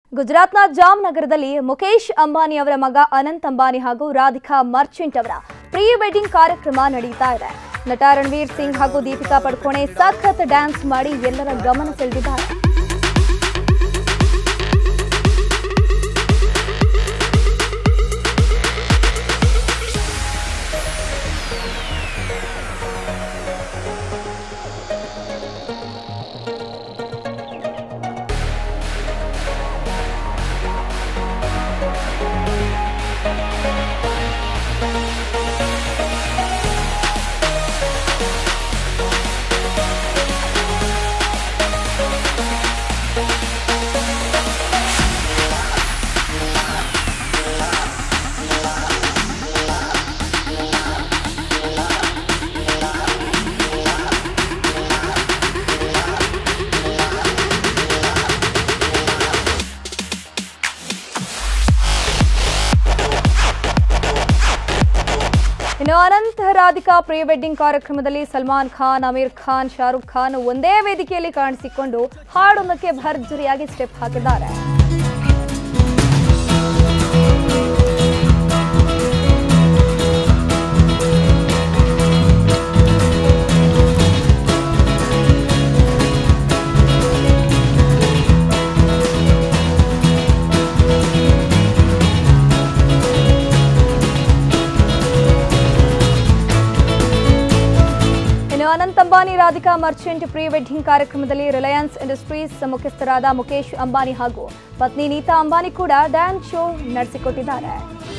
ಗುಜರಾತ್ನ ಜಾಮ್ನಗರದಲ್ಲಿ ಮುಖೇಶ್ ಅಂಬಾನಿ ಅವರ ಮಗ ಅನಂತ್ ಅಂಬಾನಿ ಹಾಗೂ ರಾಧಿಕಾ ಮರ್ಚೆಂಟ್ ಅವರ ಪ್ರೀ ವೆಡ್ಡಿಂಗ್ ಕಾರ್ಯಕ್ರಮ ನಡೀತಾ ಇದೆ ನಟ ರಣವೀರ್ ಸಿಂಗ್ ಹಾಗೂ ದೀಪಿಕಾ ಪಡ್ಕೋಣೆ ಸಖತ್ ಡ್ಯಾನ್ಸ್ ಮಾಡಿ ಎಲ್ಲರ ಗಮನ ಸೆಳೆದಿದ್ದಾರೆ ಇನ್ನು ಅನಂತ್ ರಾಧಿಕಾ ಪ್ರೀ ವೆಡ್ಡಿಂಗ್ ಕಾರ್ಯಕ್ರಮದಲ್ಲಿ ಸಲ್ಮಾನ್ ಖಾನ್ ಅಮೀರ್ ಖಾನ್ ಶಾರುಖ್ ಖಾನ್ ಒಂದೇ ವೇದಿಕೆಯಲ್ಲಿ ಕಾಣಿಸಿಕೊಂಡು ಹಾಡೊಂದಕ್ಕೆ ಭರ್ಜರಿಯಾಗಿ ಸ್ಟೆಪ್ ಹಾಕಿದ್ದಾರೆ ಇನ್ನು ಅನಂತ್ ಅಂಬಾನಿ ರಾಧಿಕಾ ಮರ್ಚೆಂಟ್ ಪ್ರೀ ವೆಡ್ಡಿಂಗ್ ಕಾರ್ಯಕ್ರಮದಲ್ಲಿ ರಿಲಯನ್ಸ್ ಇಂಡಸ್ಟ್ರೀಸ್ ಮುಖ್ಯಸ್ಥರಾದ ಮುಖೇಶ್ ಅಂಬಾನಿ ಹಾಗೂ ಪತ್ನಿ ನೀತಾ ಅಂಬಾನಿ ಕೂಡ ಡ್ಯಾನ್ಸ್ ಶೋ ನಡೆಸಿಕೊಟ್ಟಿದ್ದಾರೆ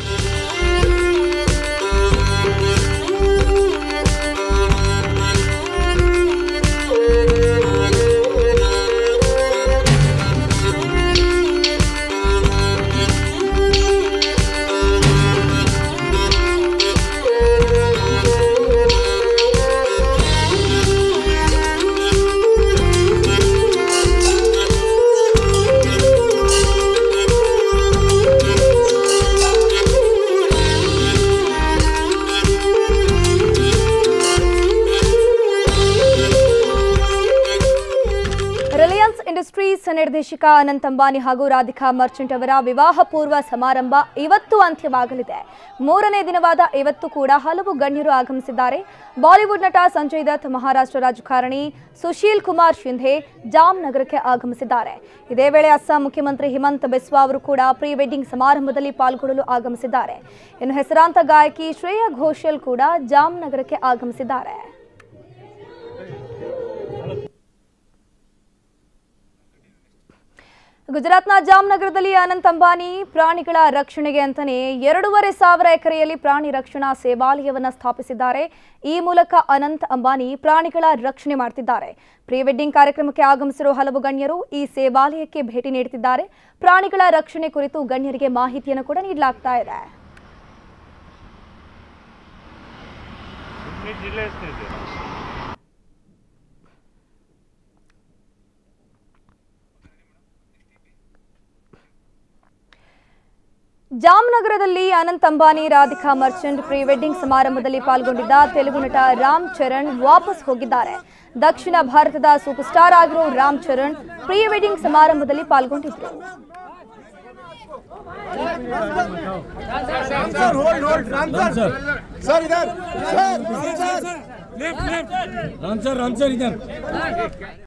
ರಿಲಯನ್ಸ್ ಇಂಡಸ್ಟ್ರೀಸ್ ನಿರ್ದೇಶಕ ಅನಂತ್ ಅಂಬಾನಿ ಹಾಗೂ ರಾಧಿಕಾ ಮರ್ಚೆಂಟ್ ಅವರ ವಿವಾಹ ಪೂರ್ವ ಸಮಾರಂಭ ಇವತ್ತು ಅಂತ್ಯವಾಗಲಿದೆ ಮೂರನೇ ದಿನವಾದ ಇವತ್ತು ಕೂಡ ಹಲವು ಗಣ್ಯರು ಆಗಮಿಸಿದ್ದಾರೆ ಬಾಲಿವುಡ್ ನಟ ಸಂಜಯ್ ದತ್ ಮಹಾರಾಷ್ಟ್ರ ರಾಜಕಾರಣಿ ಸುಶೀಲ್ ಕುಮಾರ್ ಶಿಂಧೆ ಜಾಮ್ನಗರಕ್ಕೆ ಆಗಮಿಸಿದ್ದಾರೆ ಇದೇ ವೇಳೆ ಅಸ್ಸಾಂ ಮುಖ್ಯಮಂತ್ರಿ ಹಿಮಂತ್ ಬಿಸ್ವಾ ಅವರು ಕೂಡ ಪ್ರೀ ವೆಡ್ಡಿಂಗ್ ಸಮಾರಂಭದಲ್ಲಿ ಪಾಲ್ಗೊಳ್ಳಲು ಆಗಮಿಸಿದ್ದಾರೆ ಇನ್ನು ಹೆಸರಾಂತ ಗಾಯಕಿ ಶ್ರೇಯಾ ಘೋಷಲ್ ಕೂಡ ಜಾಮ್ನಗರಕ್ಕೆ ಆಗಮಿಸಿದ್ದಾರೆ ಗುಜರಾತ್ನ ಜಾಮ್ನಗರದಲ್ಲಿ ಅನಂತ್ ಅಂಬಾನಿ ಪ್ರಾಣಿಗಳ ರಕ್ಷಣೆಗೆ ಅಂತಾನೆ ಎರಡೂವರೆ ಸಾವಿರ ಎಕರೆಯಲ್ಲಿ ಪ್ರಾಣಿ ರಕ್ಷಣಾ ಸೇವಾಲಯವನ್ನ ಸ್ಥಾಪಿಸಿದ್ದಾರೆ ಈ ಮೂಲಕ ಅನಂತ್ ಅಂಬಾನಿ ಪ್ರಾಣಿಗಳ ರಕ್ಷಣೆ ಮಾಡ್ತಿದ್ದಾರೆ ಪ್ರೀ ವೆಡ್ಡಿಂಗ್ ಕಾರ್ಯಕ್ರಮಕ್ಕೆ ಆಗಮಿಸಿರುವ ಹಲವು ಗಣ್ಯರು ಈ ಸೇವಾಲಯಕ್ಕೆ ಭೇಟಿ ನೀಡುತ್ತಿದ್ದಾರೆ ಪ್ರಾಣಿಗಳ ರಕ್ಷಣೆ ಕುರಿತು ಗಣ್ಯರಿಗೆ ಮಾಹಿತಿಯನ್ನು ಕೂಡ ನೀಡಲಾಗ್ತಾ ಇದೆ मी दिलेच नाही ते ಜಾಮ್ನಗರದಲ್ಲಿ ಅನಂತ್ ಅಂಬಾನಿ ರಾಧಿಕಾ ಮರ್ಚೆಂಟ್ ಪ್ರೀ ವೆಡ್ಡಿಂಗ್ ಸಮಾರಂಭದಲ್ಲಿ ಪಾಲ್ಗೊಂಡಿದ್ದ ತೆಲುಗು ನಟ ರಾಮ್ ಚರಣ್ ವಾಪಸ್ ಹೋಗಿದ್ದಾರೆ ದಕ್ಷಿಣ ಭಾರತದ ಸೂಪರ್ ಸ್ಟಾರ್ ಆಗಿರೋ ರಾಮ್ ಚರಣ್ ಪ್ರೀ ವೆಡ್ಡಿಂಗ್ ಸಮಾರಂಭದಲ್ಲಿ ಪಾಲ್ಗೊಂಡಿದ್ರು sir hold hold Ram sir sir इधर sir sir Ram sir Ram sir इधर